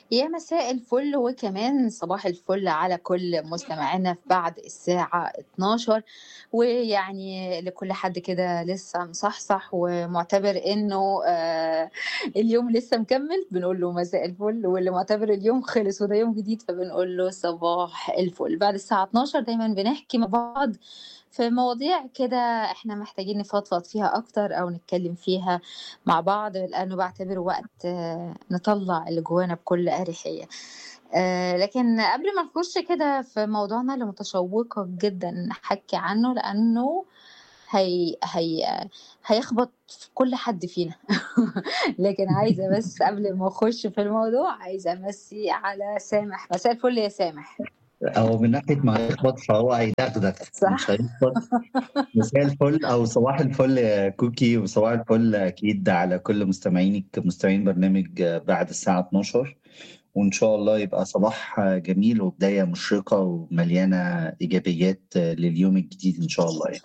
يا مساء الفل وكمان صباح الفل على كل مستمعينا في بعد الساعة 12 ويعني لكل حد كده لسه مصحصح ومعتبر انه آه اليوم لسه مكمل بنقول له مساء الفل واللي معتبر اليوم خلص وده يوم جديد فبنقول له صباح الفل بعد الساعة 12 دايما بنحكي مع بعض في مواضيع كده احنا محتاجين نفضفض فيها اكتر او نتكلم فيها مع بعض لانه بعتبره وقت آه، نطلع اللي جوانا بكل اريحيه آه، لكن قبل ما نخش كده في موضوعنا اللي متشوقه جدا نحكي عنه لانه هي هي هيخبط في كل حد فينا لكن عايزه بس قبل ما اخش في الموضوع عايزه امسي على سامح مساء الفل يا سامح او من ناحيه ما هيخبط فهو هيدغدغ صح مش هيخبط مساء الفل او صباح الفل يا كوكي وصباح الفل اكيد على كل مستمعينك مستمعين برنامج بعد الساعه 12 وان شاء الله يبقى صباح جميل وبدايه مشرقه ومليانه ايجابيات لليوم الجديد ان شاء الله يعني.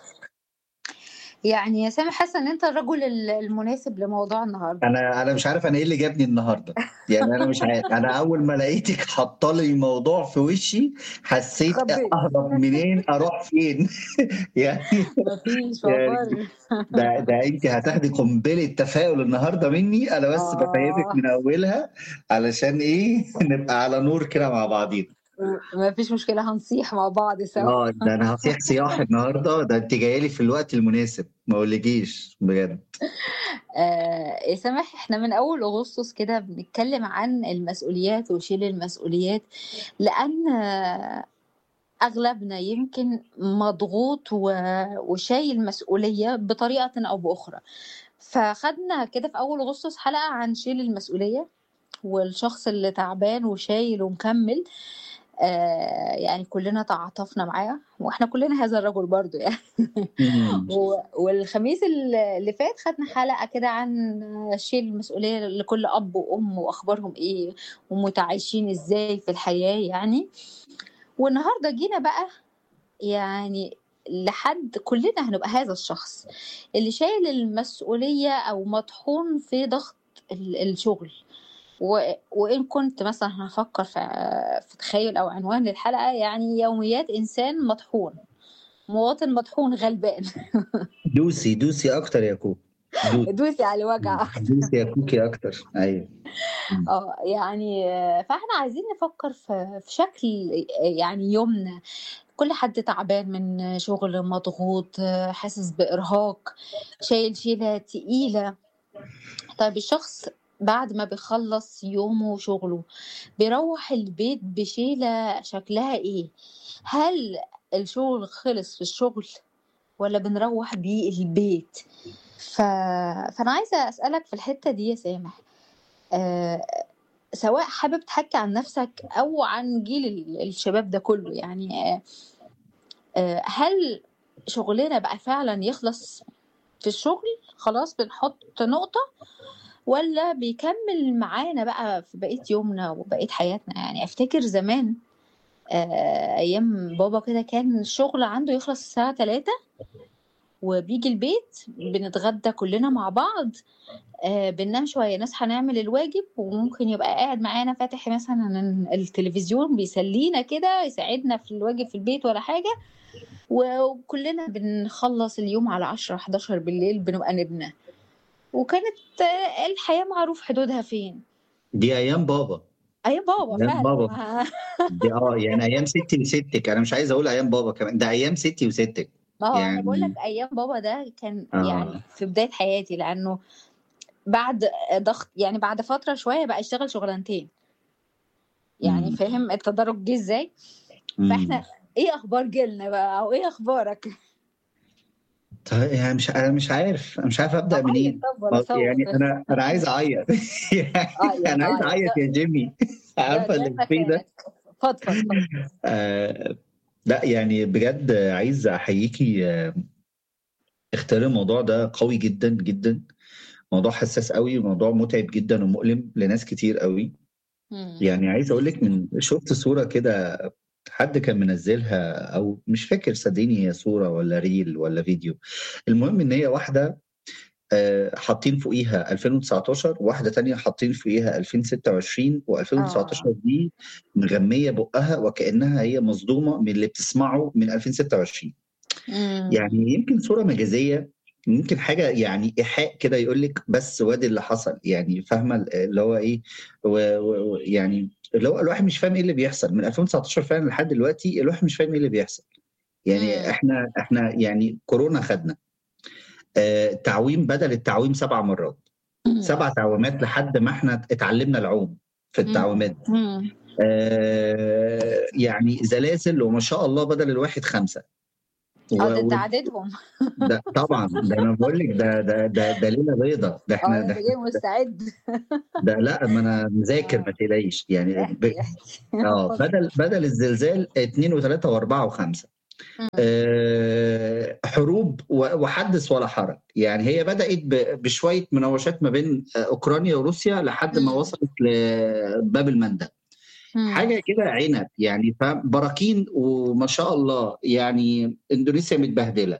يعني يا سامح حاسه ان انت الرجل ال- المناسب لموضوع النهارده انا انا مش عارف انا ايه اللي جابني النهارده يعني انا مش عارف انا اول ما لقيتك حاطه لي الموضوع في وشي حسيت خبيت اهرب منين اروح فين يعني مفيش يعني والله ده ده انت هتاخدي قنبله تفاؤل النهارده مني انا بس بفهمك اه من اولها علشان ايه نبقى على نور كده مع بعضينا مفيش مشكله هنصيح مع بعض سوا اه ده انا هصيح صياح النهارده ده انت جايه لي في الوقت المناسب ما اقولكيش بجد آه يا سامح احنا من اول اغسطس كده بنتكلم عن المسؤوليات وشيل المسؤوليات لان آه، اغلبنا يمكن مضغوط و- وشايل مسؤوليه بطريقه او باخرى فخدنا كده في اول اغسطس حلقه عن شيل المسؤوليه والشخص اللي تعبان وشايل ومكمل آه يعني كلنا تعاطفنا معاه واحنا كلنا هذا الرجل برضو يعني مم. و- والخميس اللي فات خدنا حلقة كده عن شيل المسؤولية لكل أب وأم وأخبارهم إيه ومتعايشين إزاي في الحياة يعني والنهاردة جينا بقى يعني لحد كلنا هنبقى هذا الشخص اللي شايل المسؤولية أو مطحون في ضغط ال- الشغل و... وإن كنت مثلا هفكر في في تخيل أو عنوان للحلقة يعني يوميات إنسان مطحون مواطن مطحون غلبان دوسي دوسي اكتر يا كوكي دوسي دوسي على الوجع دوسي يا كوكي اكتر ايوه مم. اه يعني آه، فاحنا عايزين نفكر في في شكل آه، يعني يومنا كل حد تعبان من شغل مضغوط آه، حاسس بإرهاق شايل شيلة تقيلة طيب الشخص بعد ما بيخلص يومه وشغله بيروح البيت بشيلة شكلها ايه هل الشغل خلص في الشغل ولا بنروح بيه البيت ف... فأنا عايزة أسألك في الحتة دي يا سامح آه، سواء حابب تحكي عن نفسك أو عن جيل ال- الشباب ده كله يعني آه، آه، هل شغلنا بقى فعلا يخلص في الشغل خلاص بنحط نقطة ولا بيكمل معانا بقى في بقية يومنا وبقية حياتنا يعني أفتكر زمان آه، أيام بابا كده كان الشغل عنده يخلص الساعة 3 وبيجي البيت بنتغدى كلنا مع بعض آه بننام شوية نصحى نعمل الواجب وممكن يبقى قاعد معانا فاتح مثلا التلفزيون بيسلينا كده يساعدنا في الواجب في البيت ولا حاجة وكلنا بنخلص اليوم على 10 11 بالليل بنبقى نبنى وكانت آه، الحياة معروف حدودها فين دي ايام بابا أيام بابا ايام فعلا بابا ما دي اه يعني ايام ستي وستك انا مش عايز اقول ايام بابا كمان ده ايام ستي وستك ما هو أنا بقول لك يعني أيام بابا ده كان يعني اه في بداية حياتي لأنه بعد ضغط يعني بعد فترة شوية بقى يشتغل شغلانتين يعني مم. فاهم التدرج جه ازاي فاحنا مم. ايه اخبار جيلنا بقى او ايه اخبارك طيب يعني مش انا مش عارف انا مش عارف ابدا طب عيط منين طب ولا ما- صوت يعني انا انا عايز اعيط يعني اه انا عايز اه اعيط ده يا جيمي ده عارفه ده اللي فيه ده مكانك فضفض فضفض آه لا يعني بجد عايز احييكي آه، اختار الموضوع ده قوي جدا جدا موضوع حساس قوي موضوع متعب جدا ومؤلم لناس كتير قوي مم. يعني عايز اقول لك من شفت صوره كده حد كان منزلها او مش فاكر صدقيني هي صوره ولا ريل ولا فيديو المهم ان هي واحده آه، حاطين فوقيها 2019 وواحده تانية حاطين فوقيها 2026 و2019 اه دي مغميه بقها وكانها هي مصدومه من اللي بتسمعه من 2026 مم. يعني يمكن صوره مجازيه يمكن حاجه يعني ايحاء كده يقول لك بس وادي اللي حصل يعني فاهمه اللي هو ايه و- و- و- يعني اللي هو الواحد مش فاهم ايه اللي بيحصل من 2019 فعلا لحد دلوقتي الواحد مش فاهم ايه اللي بيحصل يعني مم. احنا احنا يعني كورونا خدنا آه، تعويم بدل التعويم سبع مرات مم. سبع تعويمات لحد ما احنا اتعلمنا العوم في مم. التعويمات مم. آه، يعني زلازل وما شاء الله بدل الواحد خمسه اه ده و- انت و- عددهم ده طبعا ده انا بقول لك ده ده ده ده ليله بيضه ده اه احنا انت ده احنا جاي مستعد ده لا ما انا مذاكر ما اه تقلقيش يعني ب... احكي احكي اه اتفضل بدل بدل الزلزال اثنين وثلاثه واربعه وخمسه مم. آه، حروب و- وحدث ولا حرج يعني هي بدأت ب- بشوية مناوشات ما بين آه، أوكرانيا وروسيا لحد ما مم. وصلت لباب المندب مم. حاجة كده عنب يعني فاهم براكين وما شاء الله يعني إندونيسيا متبهدلة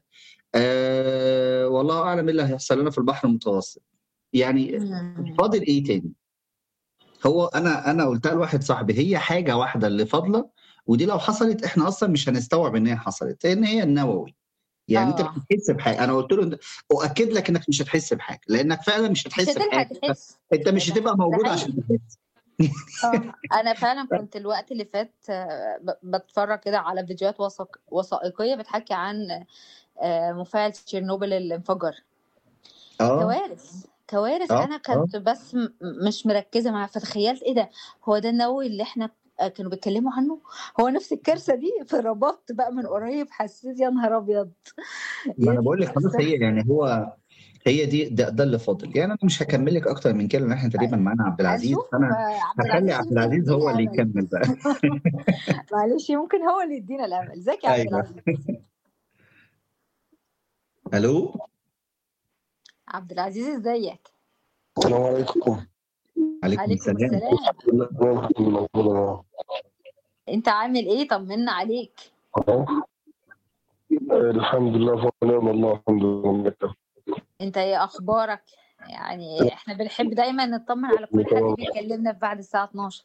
أه والله أعلم إيه اللي هيحصل لنا في البحر المتوسط يعني مم. فاضل إيه تاني هو أنا أنا قلتها لواحد صاحبي هي حاجة واحدة اللي فاضلة ودي لو حصلت إحنا أصلا مش هنستوعب إن هي حصلت لأن هي النووي يعني انت مش اه هتحس بحاجه انا قلت له اؤكد لك انك مش هتحس بحاجه لانك فعلا مش مش هتحس هتلحق بحاجه تحس انت مش ده هتبقى ده موجود حقيقي عشان تحس اه انا فعلا كنت الوقت اللي فات آه، ب- بتفرج كده على فيديوهات وثق... وثائقيه بتحكي عن آه، مفاعل تشيرنوبل اللي انفجر اه كوارث كوارث اه انا اه كنت بس م- مش مركزه معاها فتخيلت ايه ده هو ده النووي اللي احنا آه، كانوا بيتكلموا عنه هو نفس الكارثه دي فربطت بقى من قريب حسيت يا نهار ابيض ما يا انا دي بقول لك خلاص الكارثه هي يعني هو هي دي ده, ده اللي فاضل يعني انا مش هكمل لك اكتر من كده لان احنا تقريبا معانا عبد العزيز هنشوف فانا آه، عبد هخلي العزيز عبد يمكن العزيز يدينا هو اللي امل يكمل بقى معلش يمكن هو اللي يدينا الامل ازيك يا عبد ايوه العزيز الو عبد العزيز ازيك السلام عليكم عليكم عليكم السلام السلام الحمد لله ربنا انت عامل ايه طمنا عليك الحمد لله ونعم الله الحمد لله انت ايه اخبارك يعني احنا بنحب دايما نطمن على كل حد بيكلمنا بعد الساعة 12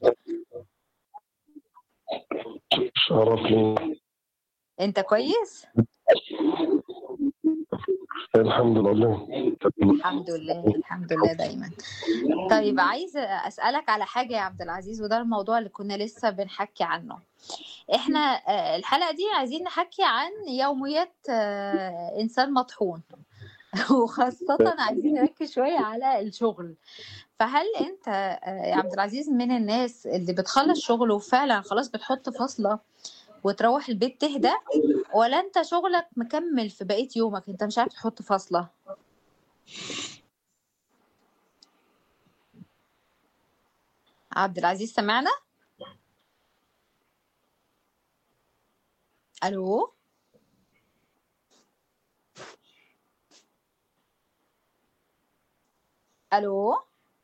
شرفني انت كويس الحمد لله الحمد لله الحمد لله دايما طيب عايزة اسألك على حاجة يا عبد العزيز وده الموضوع اللي كنا لسه بنحكي عنه احنا آه، الحلقة دي عايزين نحكي عن يوميات آه، انسان مطحون وخاصة عايزين نركز شوية على الشغل فهل انت آه، يا عبد العزيز من الناس اللي بتخلص شغل وفعلا خلاص بتحط فاصلة وتروح البيت تهدى ولا انت شغلك مكمل في بقية يومك انت مش عارف تحط فاصلة عبد العزيز سمعنا الو الو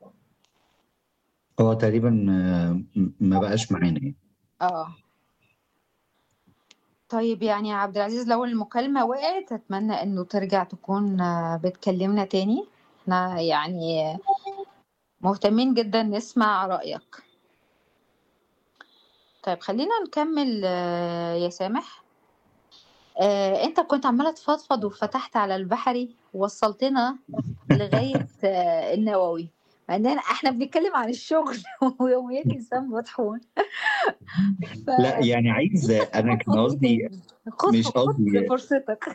هو تقريبا آه، م- ما بقاش معانا يعني اه طيب يعني يا عبد العزيز لو المكالمة وقعت أتمنى إنه ترجع تكون آه، بتكلمنا تاني احنا يعني مهتمين جدا نسمع رأيك طيب خلينا نكمل آه، يا سامح آه، انت كنت عمالة تفضفض وفتحت على البحري ووصلتنا لغاية آه، النووي مع اننا احنا بنتكلم عن الشغل ويوميات انسان مطحون ف لا يعني عايز انا كان خد ايه قصدي تاني خد مش خد قصدي فرصتك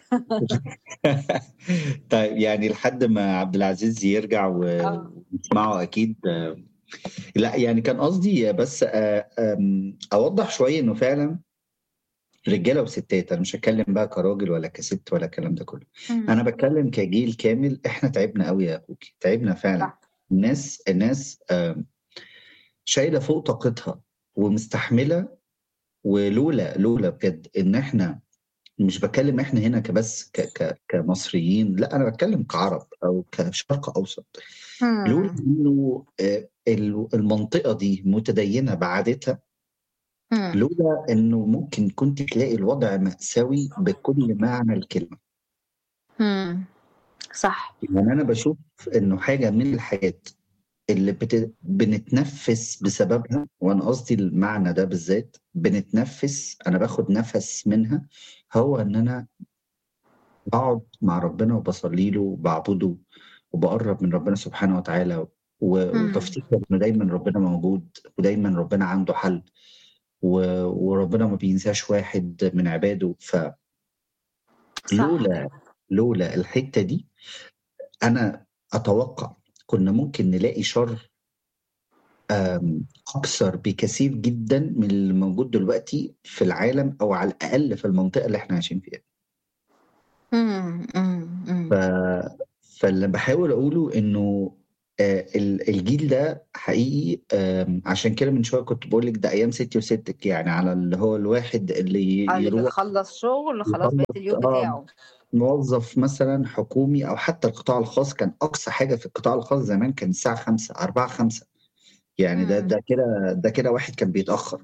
طيب يعني لحد ما عبد العزيز يرجع و- اه ونسمعه اكيد آه، لا يعني كان قصدي بس آه، آم، اوضح شويه انه فعلا رجاله وستات انا مش هتكلم بقى كراجل ولا كست ولا الكلام ده كله مم. انا بتكلم كجيل كامل احنا تعبنا قوي يا اخوكي تعبنا فعلا صح الناس الناس آم، شايله فوق طاقتها ومستحمله ولولا لولا بجد ان احنا مش بتكلم احنا هنا كبس ك ك كمصريين لا انا بتكلم كعرب او كشرق اوسط لولا مم. انه آه، ال- المنطقه دي متدينه بعادتها مم. لولا انه ممكن كنت تلاقي الوضع مأساوي بكل معنى الكلمه مم. صح يعني انا بشوف انه حاجه من الحاجات اللي بت... بنتنفس بسببها وانا قصدي المعنى ده بالذات بنتنفس انا باخد نفس منها هو ان انا بقعد مع ربنا وبصلي له وبعبده وبقرب من ربنا سبحانه وتعالى و... مم. وبفتكر ان دايما ربنا موجود ودايما ربنا عنده حل و... وربنا ما بينساش واحد من عباده ف صح لولا لولا الحته دي انا اتوقع كنا ممكن نلاقي شر آم، اكثر بكثير جدا من اللي موجود دلوقتي في العالم او على الاقل في المنطقه اللي احنا عايشين فيها مم. مم. مم. ف... فاللي بحاول اقوله انه آه، ال- الجيل ده حقيقي آم، عشان كده من شويه كنت بقول لك ده ايام ستي وستك يعني على اللي هو الواحد اللي اه اللي يروح بيخلص شغل خلاص بقيت يخلص اليوم اه بتاعه موظف مثلا حكومي او حتى القطاع الخاص كان اقصى حاجه في القطاع الخاص زمان كان الساعه 5 4 5 يعني ده مم. ده كده ده كده واحد كان بيتاخر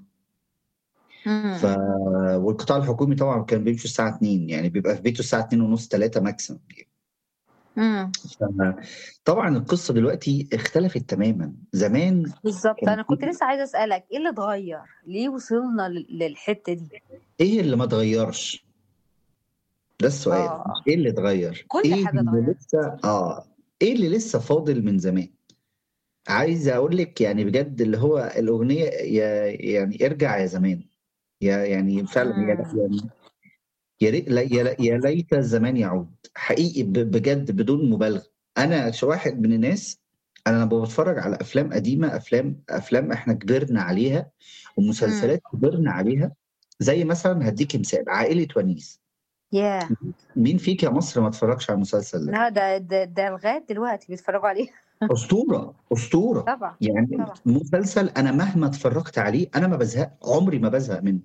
ف مم. والقطاع الحكومي طبعا كان بيمشي الساعه 2 يعني بيبقى في بيته الساعه 2 ونص 3 ماكسيمم مم. طبعا القصه دلوقتي اختلفت تماما زمان بالظبط كان انا كنت في لسه عايزه اسالك ايه اللي اتغير ليه وصلنا لل- للحته دي ايه اللي ما اتغيرش ده السؤال اه مش ايه اللي اتغير كل ايه حاجه اللي اتغيرت لسه اه ايه اللي لسه فاضل من زمان عايز اقول لك يعني بجد اللي هو الاغنيه يا يعني ارجع يا زمان يا يعني فعلا يا مم. يعني يا ريت لا- يا يا ليت الزمان يعود حقيقي ب- بجد بدون مبالغه انا ش- واحد من الناس انا لما بتفرج على افلام قديمه افلام افلام احنا كبرنا عليها مم. ومسلسلات كبرنا عليها زي مثلا هديك مثال عائله ونيس ياه مين فيك يا مصر ما اتفرجش على المسلسل ده لا ده ده, ده لغايه دلوقتي بيتفرجوا عليه اسطوره اسطوره طبعا يعني طبعا مسلسل انا مهما اتفرجت عليه انا ما بزهق عمري ما بزهق منه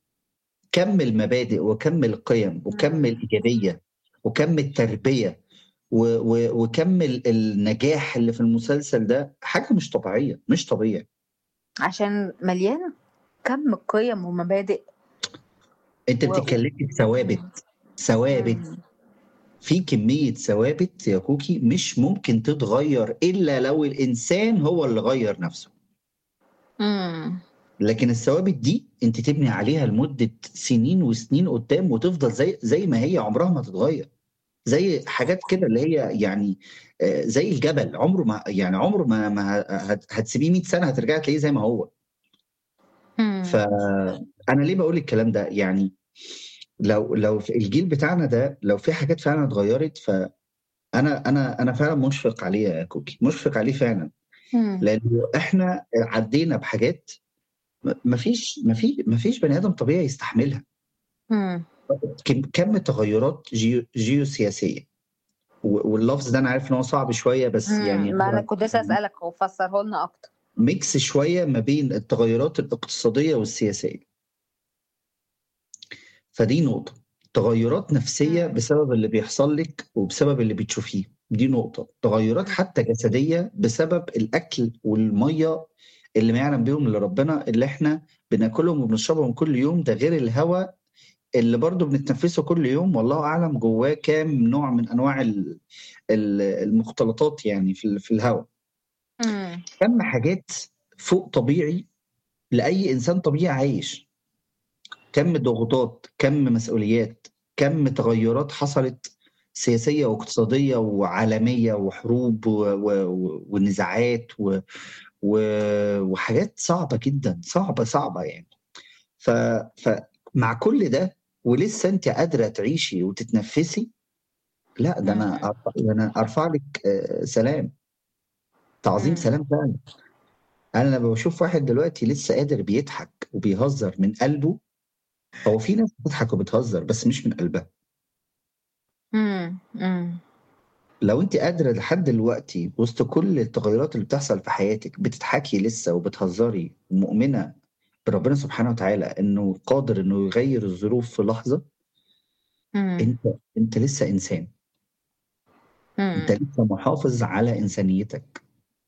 كم المبادئ وكم القيم وكم مم. الايجابيه وكم التربيه و و وكم ال- النجاح اللي في المسلسل ده حاجه مش طبيعيه مش طبيعي عشان مليان كم قيم ومبادئ انت و... بتتكلمي في ثوابت ثوابت مم. في كميه ثوابت يا كوكي مش ممكن تتغير الا لو الانسان هو اللي غير نفسه مم. لكن الثوابت دي انت تبني عليها لمده سنين وسنين قدام وتفضل زي زي ما هي عمرها ما تتغير زي حاجات كده اللي هي يعني آه، زي الجبل عمره ما يعني عمره ما, ما هت- هتسيبيه 100 سنه هترجع تلاقيه زي ما هو مم. فانا ليه بقول الكلام ده يعني لو لو في الجيل بتاعنا ده لو في حاجات فعلا اتغيرت فانا انا انا فعلا مشفق عليه يا كوكي مشفق عليه فعلا مم. لانه احنا عدينا بحاجات ما فيش ما في ما فيش بني ادم طبيعي يستحملها مم. كم كم تغيرات جيو جيوسياسيه و- واللفظ ده انا عارف ان هو صعب شويه بس يعني مم. ما انا هو كنت لسه اسالك وفسره لنا اكتر ميكس شويه ما بين التغيرات الاقتصاديه والسياسيه فدي نقطه تغيرات نفسيه مم. بسبب اللي بيحصل لك وبسبب اللي بتشوفيه دي نقطه تغيرات مم. حتى جسديه بسبب الاكل والميه اللي ما يعلم بيهم الا ربنا اللي احنا بناكلهم وبنشربهم كل يوم ده غير الهواء اللي برضو بنتنفسه كل يوم والله اعلم جواه كام نوع من انواع ال- ال- المختلطات يعني في ال- في الهواء مم. كم حاجات فوق طبيعي لاي انسان طبيعي عايش كم ضغوطات كم مسؤوليات كم تغيرات حصلت سياسيه واقتصاديه وعالميه وحروب و... و... و... ونزاعات و... و... وحاجات صعبه جدا صعبه صعبه يعني ف... فمع كل ده ولسه انت قادره تعيشي وتتنفسي لا ده مم. انا أرفع... ده انا ارفع لك آه، سلام تعظيم مم. سلام فعلا انا لما بشوف واحد دلوقتي لسه قادر بيضحك وبيهزر من قلبه هو في ناس بتضحك وبتهزر بس مش من قلبها مم. مم. لو انت قادره لحد دلوقتي وسط كل التغيرات اللي بتحصل في حياتك بتضحكي لسه وبتهزري ومؤمنه بربنا سبحانه وتعالى انه قادر انه يغير الظروف في لحظه مم. انت انت لسه انسان انت مم. لسه محافظ على انسانيتك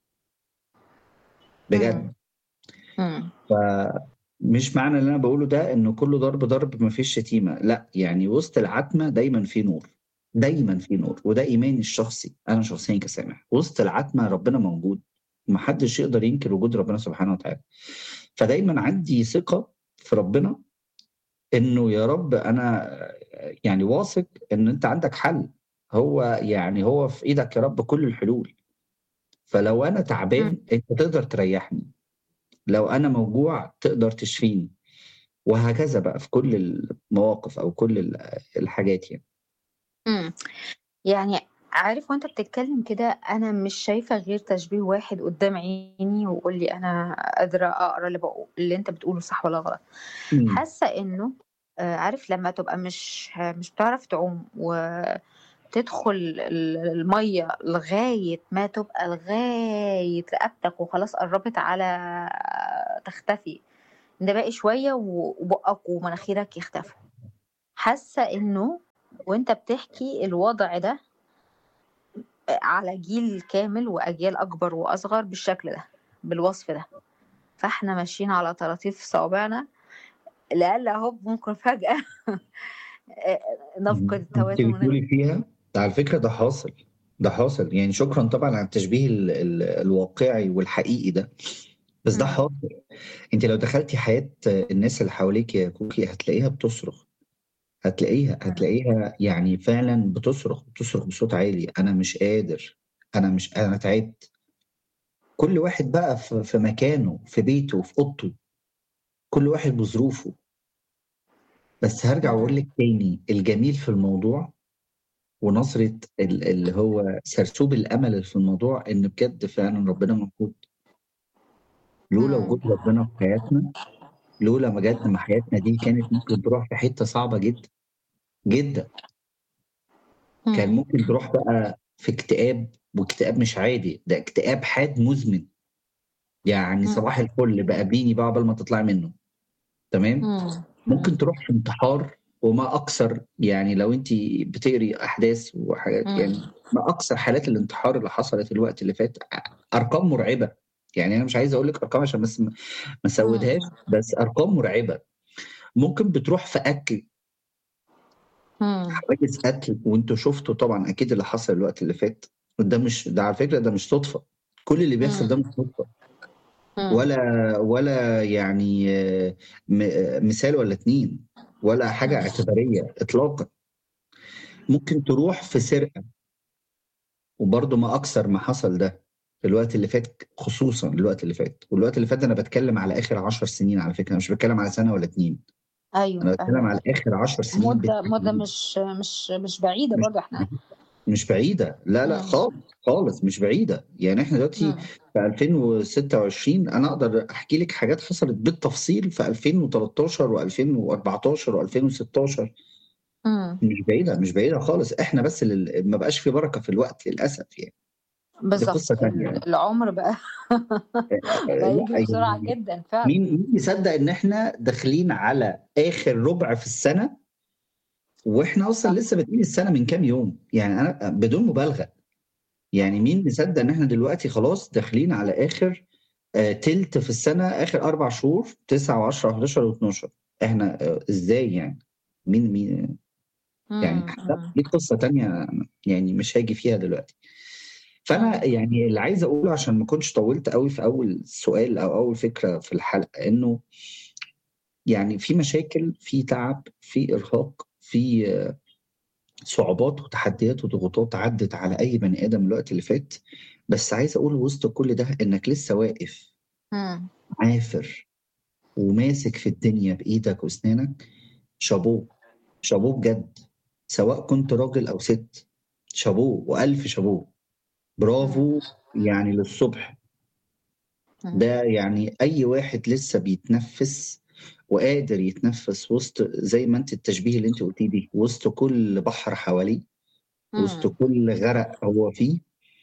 بجد مم. مم. فمش معنى اللي انا بقوله ده انه كله ضرب ضرب ما فيش شتيمه لا يعني وسط العتمه دايما في نور دايما في نور وده ايماني الشخصي انا شخصيا كسامح وسط العتمه ربنا موجود محدش يقدر ينكر وجود ربنا سبحانه وتعالى فدايما عندي ثقه في ربنا انه يا رب انا يعني واثق ان انت عندك حل هو يعني هو في ايدك يا رب كل الحلول فلو انا تعبان انت تقدر تريحني لو انا موجوع تقدر تشفيني وهكذا بقى في كل المواقف او كل ال- الحاجات يعني إمم. يعني عارف وأنت بتتكلم كده أنا مش شايفة غير تشبيه واحد قدّام عيني وقُل لي أنا قادرة أقرا اللي باقو اللي أنت بتقوله صح والّا غلط. إمم. حاسة إنه آآ عارف لمّا تبقى مش مش بتعرف تعوم وتدخل ال المَيّة لغاية ما تبقى لغاية رقبتك وخلاص قرّبت على تختفي، ده باقي شوية و وبُقّك ومناخيرك يختفوا. حاسة إنه وأنت بتحكي الوضع ده آآ على جيل كامل وأجيال أكبر وأصغر بالشكل ده، بالوصف ده. فإحنا ماشيين على طراطيف صوابعنا، لأقل أهو ممكن فجأة آآ نفقد أنتِ التوازن ون بتقولي فيها ده على فكرة ده حاصل، ده حاصل، يعني شكرًا طبعًا على التشبيه ال ال الواقعي والحقيقي ده، بس ده إمم. حاصل. أنتِ لو دخلتِ حياة الناس اللي حواليكِ يا كوكي هتلاقيها بتصرخ، هتلاقيها إمم. هتلاقيها يعني فعلًا بتصرخ، بتصرخ بصوت عالي، أنا مش قادر، أنا مش أنا تعبت. كل واحد بقى في في مكانه، في بيته، في أوضته، كل واحد بظروفه. بس هارجع وأقول إمم. لِك تاني، الجميل في الموضوع ونظرة ال اللي هو سرسوب الأمل اللي في الموضوع إن بجد فعلًا ربنا موجود. لولا إمم. وجود ربنا في حياتنا، لولا بجد ما حياتنا دي كانت ممكن تروح في حتة صعبة جدًا، جدًا. كان إمم. ممكن تروح بقى في اكتئاب، واكتئاب مش عادي، ده اكتئاب حاد مزمن. يعني إمم. صباح الفل بقى قابليني بقى عقبال ما تطلعي منه، تمام؟ إمم. ممكن إمم. تروح في انتحار وما أكثر يعني لو أنتِ بتقري أحداث وحاجات يعني إمم. ما أكثر حالات الانتحار اللي حصلت الوقت اللي فات، أ أرقام مرعبة. يعني أنا مش عايز أقول لِك أرقام عشان بس ما ما إمم. أسوّدهاش، إمم. بس أرقام مرعبة. ممكن بتروح في قتل. إمم. حوادث قتل وأنتم شُفتوا طبعًا أكيد اللي حصل الوقت اللي فات، وده مش ده على فكرة ده مش صُدفة، كل اللي بيحصل ده إمم. مش صُدفة. إمم. ولا ولا يعني م مثال والّا 2 ولا حاجة إمم. اعتبارية إطلاقًا. ممكن تروح في سرقة. وبرضه ما أكثر ما حصل ده، الوقت اللي فات خصوصًا الوقت اللي فات، والوقت اللي فات ده أنا باتكلم على آخر 10 سنين على فكرة، أنا مش باتكلم على سنة والّا 2 أيوه أنا باتكلم على فاهماك. آخر 10 سنين مدة مدة بالتحديد. مش مش مش بعيدة مش برضه إحنا مش بعيدة، لا، لأ إمم. خالص، خالص مش بعيدة. يعني إحنا دلوقتي إمم. في 2026 أنا أقدر أحكي لِك حاجات حصلت بالتفصيل في 2013 و2014 و2016. إمم. مش بعيدة، مش بعيدة خالص، إحنا بس اللي ما بقاش في بركة في الوقت للأسف يعني. دي بالضبط. قصة تانية ال يعني. العمر بقى آآ بقى لأ يجري بسرعة يعني جدًا فعلًا. مين مين يصدق إن إحنا داخلين على آخر ربع في السنة، وإحنا أصلًا صح. لسه بادئين السنة من كام يوم، يعني أنا بدون مبالغة. يعني مين مصدق إن إحنا دلوقتي خلاص داخلين على آخر آآ تِلت في السنة، آخر 4 شهور 9 و10 و11 و12 إحنا آآ إزاي يعني؟ مين مين يعني إمم. لأ إمم. دي قصة تانية يعني مش هاجي فيها دلوقتي. فأنا إمم. يعني اللي عايز أقوله عشان ما أكونش طوّلت أوي في أول سؤال أو أول فكرة في الحلقة، إنه يعني في مشاكل، في تعب، في إرهاق، في صعوبات وتحديات وضغوطات عدِّت على أي بني آدم الوقت اللي فات، بس عايز أقول وسط كل ده إنك لسه واقف إمم. عافر وماسك في الدنيا بإيدك وأسنانك، شابوه، شابوه بجد. سواء كنت راجل أو سِت، شابوه وألف شابوه. إمم. برافو يعني للصبح. إمم. ده يعني أي واحد لسه بيتنفّس وقادر يتنفّس وسط زي ما أنتِ التشبيه اللي أنتِ قُلتيه دي، وسط كل بحر حواليه، وسط إمم. كل غرق هو فيه.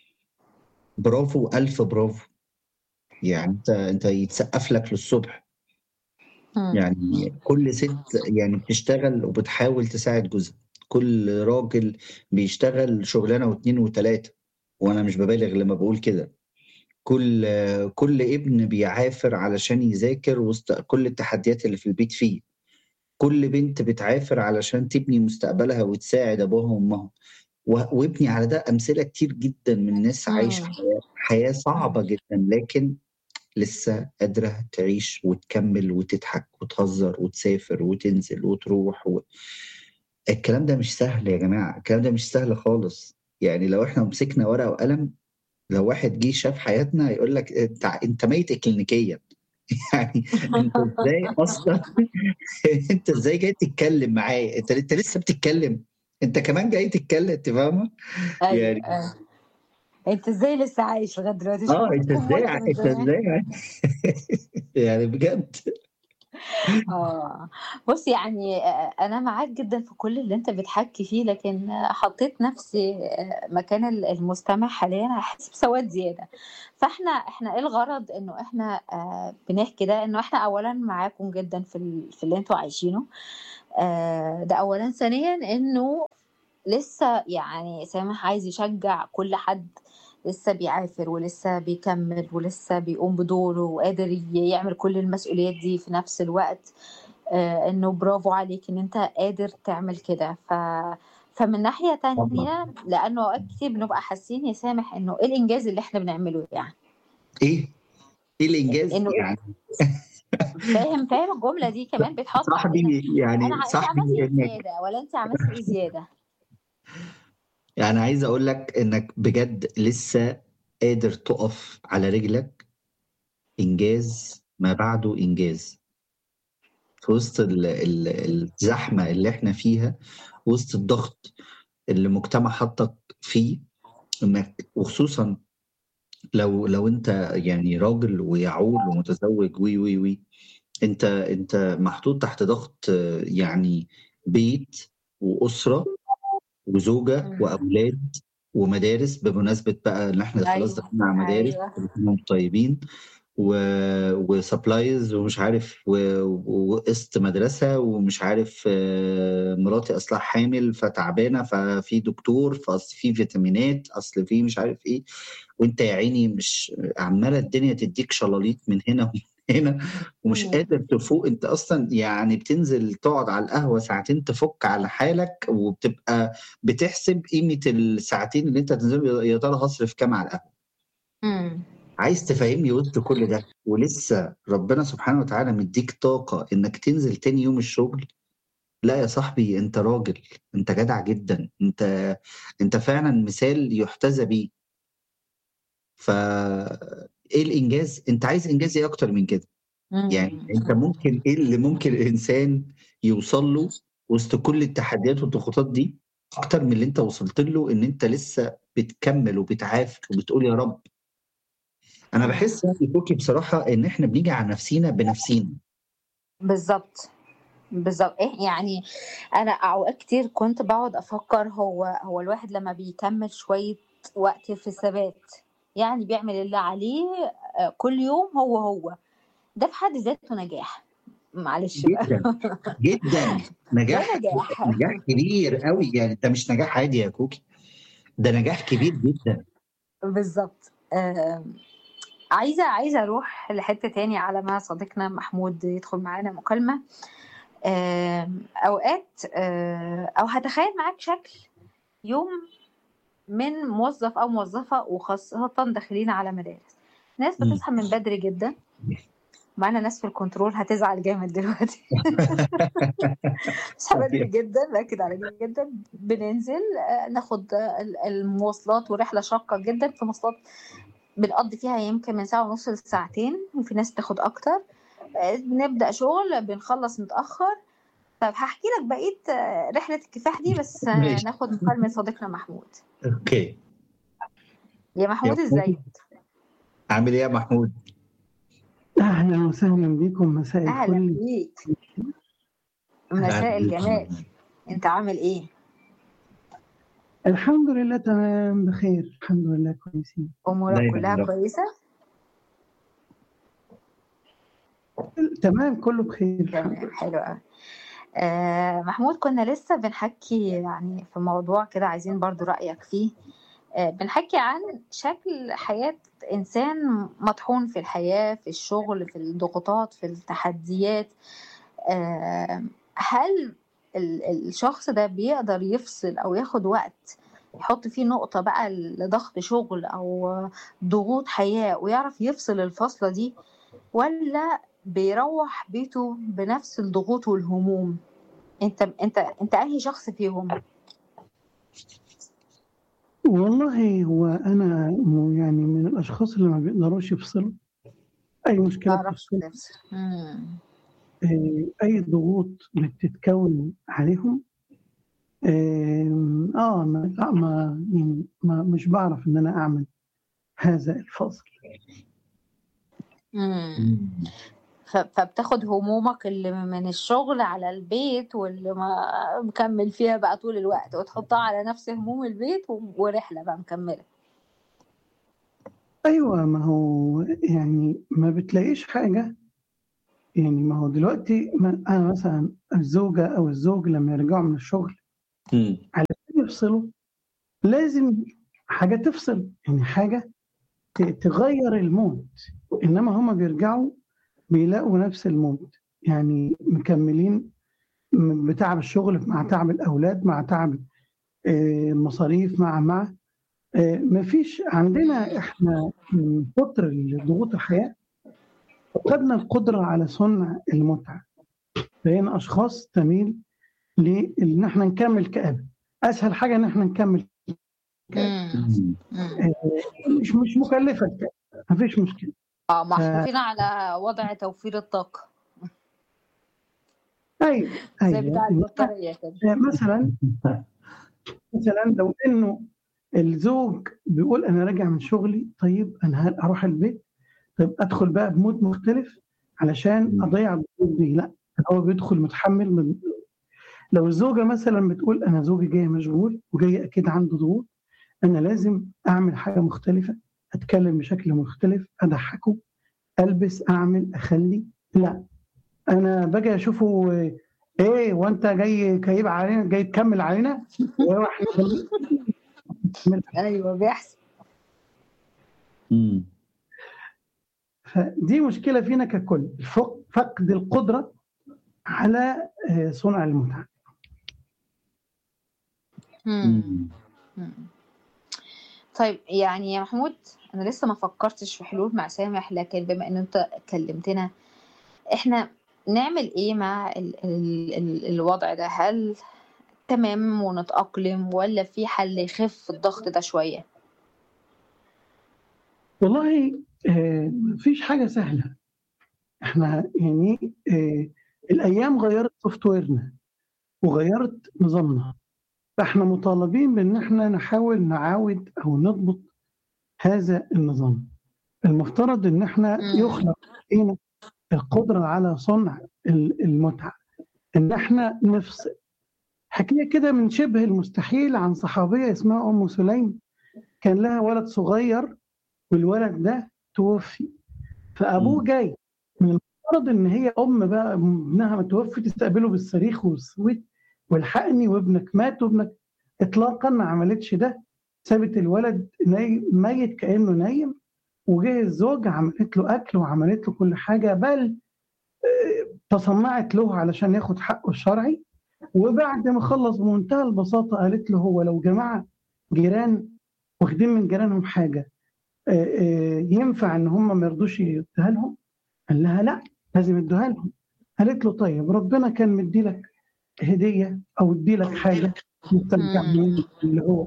برافو وألف برافو. يعني أنت أنت يتسقّف لك للصبح. إمم. يعني كل سِت يعني بتشتغل وبتحاول تساعد جوزها، كل راجل بيشتغل شغلانة و2 و3 وأنا مش بابالغ لمّا باقول كده. كل كل ابن بيعافر علشان يذاكر وسط كل التحديات اللي في البيت فيه. كل بنت بتعافر علشان تبني مستقبلها وتساعد ابوها وامها و- وابني على ده امثله كتير جدا من ناس عايشه مم. حياه حياه صعبه جدا لكن لسه قادره تعيش وتكمل وتضحك وتهزر وتسافر وتنزل وتروح و... الكلام ده مش سهل يا جماعه الكلام ده مش سهل خالص يعني لو احنا مسكنا ورقه وقلم لو واحد جه شاف حياتنا يقول لك انت انت ميت اكلينيكيا يعني انت ازاي اصلا انت ازاي جاي تتكلم معايا انت انت لسه بتتكلم انت كمان جاي تتكلم انت فاهمه ايوه يعني أيوة. انت ازاي لسه عايش لغايه دلوقتي مش اه المفروض انت تكون ازاي مت من انت زمان ازاي يعني بجد اه بص يعني آه، انا معاك جدا في كل اللي انت بتحكي فيه لكن آه، حطيت نفسي آه، مكان ال- المستمع حاليا هحس بسواد زياده فاحنا احنا ايه الغرض انه احنا آه، بنحكي ده انه احنا اولا معاكم جدا في ال- في اللي انتوا عايشينه آه، ده اولا ثانيا انه لسه يعني سامح عايز يشجع كل حد لسه بيعافر ولسه بيكمل ولسه بيقوم بدوره وقادر ي- يعمل كل المسؤوليات دي في نفس الوقت آه انه برافو عليك ان انت قادر تعمل كده ف فمن ناحية طبعا تانية لأنه أوقات كتير بنبقى حاسين يا سامح إنه إيه الإنجاز اللي إحنا بنعمله يعني ايه ايه الانجاز إنه يعني فاهم فاهم الجملة دي كمان بيتحط علينا صاحبي أنا يعني ع- أنت صاحبي عملت إيه انك زيادة ولا أنت عملت إيه زيادة يعني عايز اقول لك انك بجد لسه قادر تقف على رجلك انجاز ما بعده انجاز في وسط ال- ال- الزحمه اللي احنا فيها وسط الضغط اللي المجتمع حطك فيه انك وخصوصا لو لو انت يعني راجل ويعول ومتزوج وي وي وي انت انت محطوط تحت ضغط آه، يعني بيت واسره وزوجه مم. واولاد ومدارس بمناسبه بقى ان احنا خلاص أيوه دخلنا على مدارس أيوه كل سنة وانتم طيبين و... وسبلايز ومش عارف و... وقسط مدرسه ومش عارف آه، مراتي اصلا حامل فتعبانه ففي دكتور فاصل في فيتامينات اصل في مش عارف ايه وانت يا عيني مش عماله الدنيا تديك شلاليط من هنا ومن هنا ومش مم. قادر تفوق انت اصلا يعني بتنزل تقعد على القهوه ساعتين تفك على حالك وبتبقى بتحسب قيمه الساعتين اللي انت هتنزل يا ترى هصرف كام على القهوه مم. عايز تفهمني وسط كل ده ولسه ربنا سبحانه وتعالى مديك طاقه انك تنزل تاني يوم الشغل لا يا صاحبي انت راجل انت جدع جدا انت انت فعلا مثال يحتذى بيه ف ايه الانجاز انت عايز انجاز ايه اكتر من كده يعني مم. انت ممكن ايه اللي ممكن الانسان يوصل له وسط كل التحديات والضغوطات دي اكتر من اللي انت وصلت له ان انت لسه بتكمل وبتعافر وبتقول يا رب انا مم. بحس يعني كوكي بصراحه ان احنا بنيجي على نفسينا بنفسينا بالظبط بالظبط ايه يعني انا اوقات كتير كنت بقعد افكر هو هو الواحد لما بيكمل شويه وقت في الثبات يعني بيعمل اللي عليه آه، كل يوم هو هو ده في حد ذاته نجاح معلش بقى جدا جدا ده نجاح نجاح نجاح كبير قوي يعني ده مش نجاح عادي يا كوكي ده نجاح كبير جدا بالظبط آم، عايزه عايزه اروح لحته تاني على ما صديقنا محمود يدخل معانا مكالمه آم، اوقات آه، او هتخيل معاك شكل يوم من موظف او موظفه وخاصه داخلين على مدارس ناس مم. بتصحى من بدري جدا معانا ناس في الكنترول هتزعل جامد دلوقتي بتصحى بدري جدا باكد على كده جدا بننزل آه، ناخد آه، ال- المواصلات ورحله شاقه جدا في مواصلات بنقضي فيها يمكن من ساعه ونص لساعتين وفي ناس بتاخد اكتر آه، بنبدا شغل بنخلص متاخر طب هحكي لك بقيه آه، رحله الكفاح دي بس آه، ماشي ناخد مكالمه صديقنا محمود اوكي يا يا محمود محمود ازيك عامل ايه يا محمود أهلا وسهلا بكم مساء اهلا الفل بيك اهلا مساء بيك الجمال انت عامل ايه الحمد لله تمام بخير الحمد لله كويسين امورك دايما كلها يا رب كويسه تمام كله بخير الحمد تمام حلو قوي آه محمود كنا لسه بنحكي يعني في موضوع كده عايزين برضو رأيك فيه آه بنحكي عن شكل حياة إنسان مطحون في الحياة في الشغل في الضغوطات في التحديات آه هل ال- الشخص ده بيقدر يفصل او ياخد وقت يحط فيه نقطة بقى لضغط شغل او ضغوط حياة ويعرف يفصل الفصلة دي ولا بيروح بيته بنفس الضغوط والهموم انت انت انت انهي شخص فيهم والله هو انا م- يعني من الاشخاص اللي ما بيقدروش يفصلوا اي مشكله تعرفش بتحصل تفصل مم. آه، اي ضغوط بتتكون عليهم آم، اه ما لا ما يعني ما مش بعرف ان انا اعمل هذا الفصل مم. ف- فبتاخد همومك اللي من الشغل على البيت واللي ما مكمل فيها بقى طول الوقت وتحطها على نفس هموم البيت و- ورحلة بقى مكملة ايوه ما هو يعني ما بتلاقيش حاجه يعني ما هو دلوقتي ما انا مثلا الزوجه او الزوج لما يرجعوا من الشغل مم. علشان يفصلوا لازم حاجه تفصل يعني حاجه ت- تغير المود انما هما بيرجعوا بيلاقوا نفس المود يعني مكملين م- بتعب الشغل مع تعب الاولاد مع تعب آه، المصاريف مع مع آه، مفيش عندنا احنا من كتر ضغوط الحياه فقدنا القدره على صنع المتعه بقينا اشخاص تميل لان احنا نكمل كآبه اسهل حاجه ان احنا نكمل كآبة. مم. مم. مم. مش مش مكلفه الكآبة مفيش مشكله اه محطوطين على وضع توفير الطاقة ايوه زي ايوه بتاع البطارية كده آه، مثلا مثلا لو انه الزوج بيقول انا راجع من شغلي طيب انا هل اروح البيت طيب ادخل بقى بمود مختلف علشان اضيع الضغوط دي لا هو بيدخل متحمل من لو الزوجه مثلا بتقول انا زوجي جاي مشغول وجاي اكيد عنده ضغوط انا لازم اعمل حاجه مختلفه اتكلم بشكل مختلف اضحكه البس اعمل اخلي لا انا باجي اشوفه آه، ايه وانت جاي كئيب علينا جاي تكمل علينا واحنا ايوه بيحصل مم. فدي مشكله فينا ككل فق- فقد القدره على آه، صنع المتعه مم. مم. مم. طيب يعني يا محمود انا لسه ما فكرتش في حلول مع سامح لكن بما ان انت كلمتنا احنا نعمل ايه مع ال ال ال الوضع ده هل تمام ونتأقلم ولا في حل يخف الضغط ده شوية والله آه، مفيش حاجه سهله احنا يعني آه، الايام غيرت سوفت ويرنا وغيرت نظامنا فاحنا مطالبين بان احنا نحاول نعاود او نضبط هذا النظام المفترض ان احنا مم. يخلق فينا القدره على صنع ال- المتعه ان احنا نفصل حكايه كده من شبه المستحيل عن صحابيه اسمها ام سليم كان لها ولد صغير والولد ده توفي فابوه مم. جاي من المفترض ان هي ام بقى ابنها متوفي تستقبله بالصريخ والصويت والحقني وابنك مات وابنك اطلاقا ما عملتش ده سابت الولد نايم ميت كانه نايم وجه الزوج عملت له اكل وعملت له كل حاجه بل آه، تصنعت له علشان ياخد حقه الشرعي وبعد ما خلص بمنتهى البساطه قالت له هو لو جماعه جيران واخدين من جيرانهم حاجه آه، آه، ينفع ان هم ما يرضوش يديها لهم؟ قال لها لا لازم يدوها لهم قالت له طيب ربنا كان مدي لك هديه او ادي لك حاجه مستمتع مم. بيها اللي هو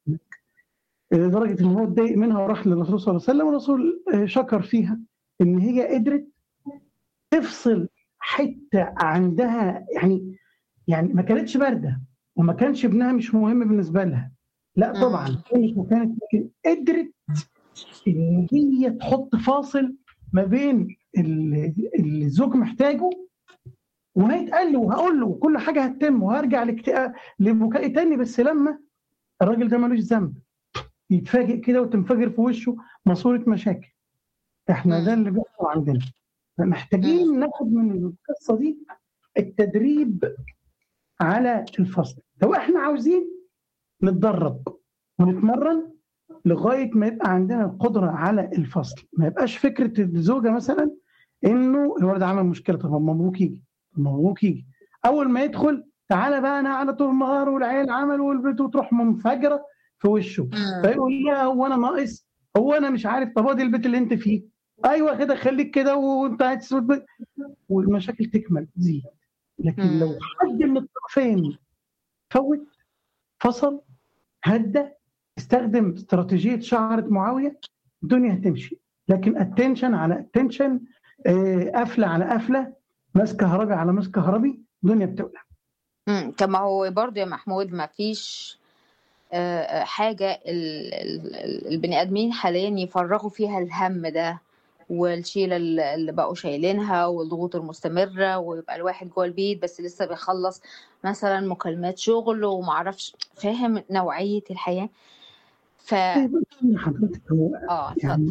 لدرجه ان هو اتضايق منها وراح للرسول صلى الله عليه وسلم والرسول آه، شكر فيها ان هي قدرت تفصل حته عندها يعني يعني ما كانتش بارده وما كانش ابنها مش مهم بالنسبه لها لا طبعا مم. كانت وكانت لكن قدرت ان هي تحط فاصل ما بين اللي اللي الزوج محتاجه وهيتقال له وهقول له وكل حاجه هتتم وهرجع لاكتئاب لبكائي تاني بس لما الراجل ده ملوش ذنب يتفاجئ كده وتنفجر في وشه ماسوره مشاكل احنا ده مم. اللي بيحصل عندنا فمحتاجين ناخد من القصه دي التدريب على الفصل لو احنا عاوزين نتدرب ونتمرن لغايه ما يبقى عندنا القدره على الفصل ما يبقاش فكره الزوجه مثلا انه الولد عمل مشكله طب ما مبروك يجي طب ما مبروك يجي اول ما يدخل تعالى بقى انا على طول النهار والعيال عملوا والبيت وتروح منفجره في وشه مم. فيقول لها هو انا ناقص هو انا مش عارف طب ادي البيت اللي انت فيه ايوه كده خليك كده وانت قاعد تسود والمشاكل تكمل تزيد لكن مم. لو حد من الطرفين فوت فصل هدى استخدم استراتيجيه شعره معاويه الدنيا هتمشي لكن اتنشن على اتنشن قفله على قفله ماس كهربي على ماس كهربي الدنيا بتولع مم. طب ما هو برضه يا محمود ما فيش آه، آه، حاجة ال- ال- ال- البني آدمين حاليا يفرغوا فيها الهم ده والشيلة اللي اللي بقوا شايلينها والضغوط المستمرة ويبقى الواحد جوه البيت بس لسه بيخلص مثلا مكالمات شغل ومعرفش فاهم نوعية الحياة ف حضرتك هو اه اتفضل يعني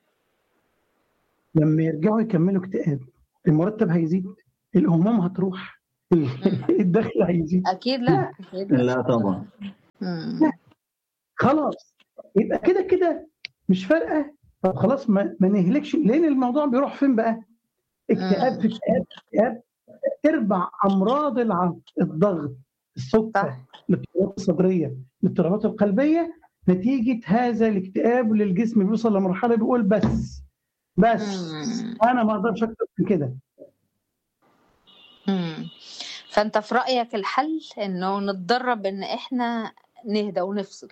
لما يرجعوا يكملوا اكتئاب المرتب هيزيد الهموم هتروح مم. الدخل هيزيد أكيد لا أكيد لا لا طبعا مم. خلاص يبقى كده كده مش فارقه طب خلاص ما, ما نهلكش لان الموضوع بيروح فين بقى؟ اكتئاب في مم. اكتئاب اكتئاب اربع امراض العقل الضغط السكر صح الاضطرابات الصدريه الاضطرابات القلبيه نتيجه هذا الاكتئاب اللي الجسم بيوصل لمرحله بيقول بس بس مم. انا ما اقدرش اكتر من كده مم. فأنت في رأيك الحل إنه نتدرب إن إحنا نهدى ونفصل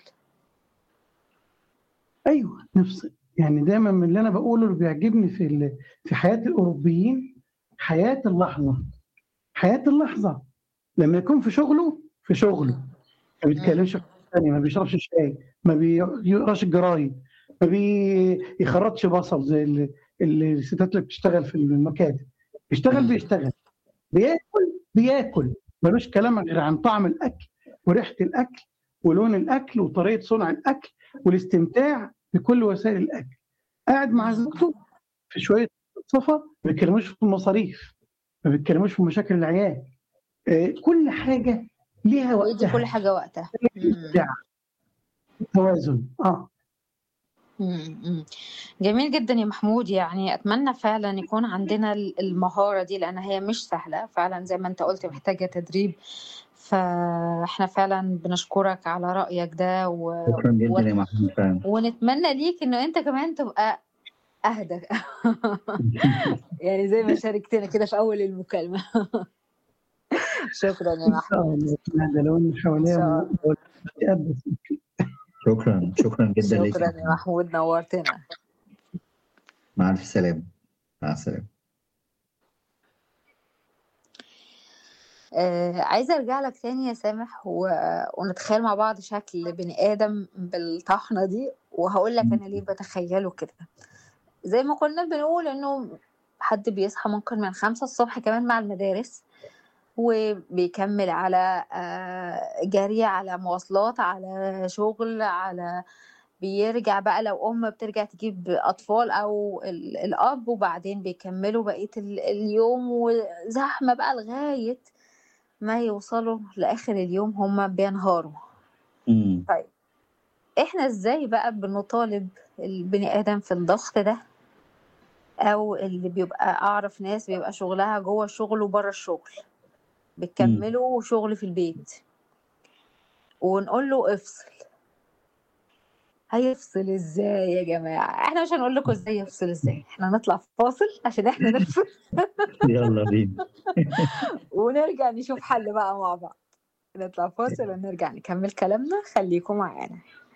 ايوه نفصل يعني دايما من اللي انا بقوله اللي بيعجبني في ال- في حياه الاوروبيين حياه اللحظه حياه اللحظه لما يكون في شغله في شغله ما مم. بيتكلمش في حاجة تانية ما بيشربش شاي ما بيقراش الجرايد ما بيخرطش بصل زي ال- ال- الستات اللي بتشتغل في المكاتب بيشتغل مم. بيشتغل بياكل بياكل ملوش كلام غير عن طعم الاكل وريحه الاكل ولون الاكل وطريقه صنع الاكل والاستمتاع بكل وسائل الاكل قاعد مع زوجته في شويه صفا ما بيتكلموش في المصاريف ما بيتكلموش في مشاكل العيال آه، كل حاجه ليها ويدي كل وقتها حاجة وقتها مم. إبداع توازن اه مم. مم. جميل جدا يا محمود يعني أتمنى فعلا يكون عندنا ال- المهارة دي لأن هي مش سهلة فعلا زي ما أنت قلت محتاجة تدريب فاحنا فعلا بنشكرك على رأيك ده و... شكرا و... جدا يا محمود فعلا ونتمنى ليك إنه أنت كمان تبقى أهدى يعني زي ما شاركتنا كده في أول المكالمة شكرا يا ان محمود شاء الله ده لو ان إن حواليها شاء الله اكتئاب بس شكرا شكرا جدا ليك شكرا يا محمود نورتنا مع الف سلامه مع السلامه آه عايزة أرجع لك تاني يا سامح و... ونتخيل مع بعض شكل بني آدم بالطحنة دي وهقول لك أنا ليه بتخيله كده زي ما كنا بنقول إنه حد بيصحى ممكن من خمسة الصبح كمان مع المدارس وبيكمل على آه، جري على مواصلات على شغل على بيرجع بقى لو أم بترجع تجيب أطفال أو ال- الأب وبعدين بيكملوا بقية ال- اليوم وزحمة بقى لغاية ما يوصلوا لآخر اليوم هما بينهاروا امم طيب احنا ازاي بقى بنطالب البني آدم في الضغط ده أو اللي بيبقى أعرف ناس بيبقى شغلها جوه الشغل وبره الشغل بتكملوا شغل في البيت ونقول له افصل هيفصل ازاي يا جماعة احنا مش هنقول لكم ازاي يفصل ازاي احنا نطلع فاصل عشان احنا نفصل يلا بينا ونرجع نشوف حل بقى مع بعض نطلع فاصل ونرجع نكمل كلامنا خليكم معانا